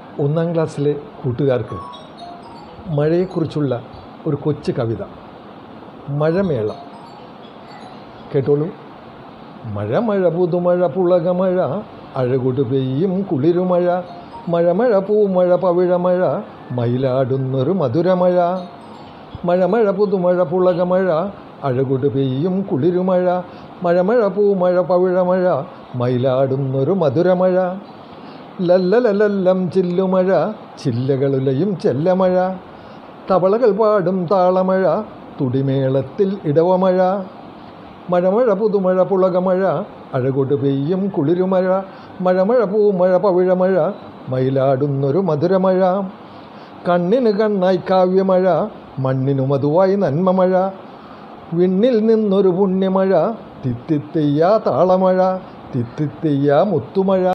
ഒന്നാം ക്ലാസ്സിലെ കൂട്ടുകാർക്ക് മഴയെക്കുറിച്ചുള്ള ഒരു കൊച്ചു കവിത മഴമേള കേട്ടോളൂ മഴ മഴ പുതുമഴ പുളകമഴ അഴകൊടു പെയ്യും കുളിരുമഴ മഴ മഴ പൂമഴ പവിഴമഴ മയിലാടുന്നൊരു മധുരമഴ മഴ മഴ പുതുമഴ പുളകമഴ അഴകൊടു പെയ്യും കുളിരുമഴ മഴ മഴ പൂമഴ പവിഴമഴ മയിലാടുന്നൊരു മധുരമഴ ലല്ലലല്ലം ചില്ലുമഴ ചില്ലകളുലയും ചെല്ലമഴ തവളകൾ പാടും താളമഴ തുടിമേളത്തിൽ ഇടവമഴ മഴമഴ പുതുമഴ പുളകമഴ അഴകൊട് പെയ്യും കുളിരുമഴ മഴമഴ പൂമഴ പവിഴമഴ മയിലാടുന്നൊരു മധുരമഴ കണ്ണിന് കണ്ണായി കാവ്യമഴ മണ്ണിനു മധുവായി നന്മമഴ വിണ്ണിൽ നിന്നൊരു പുണ്യമഴ തിത്തിത്തെയ്യാ താളമഴ തിത്തിത്തെയ്യാ മുത്തുമഴ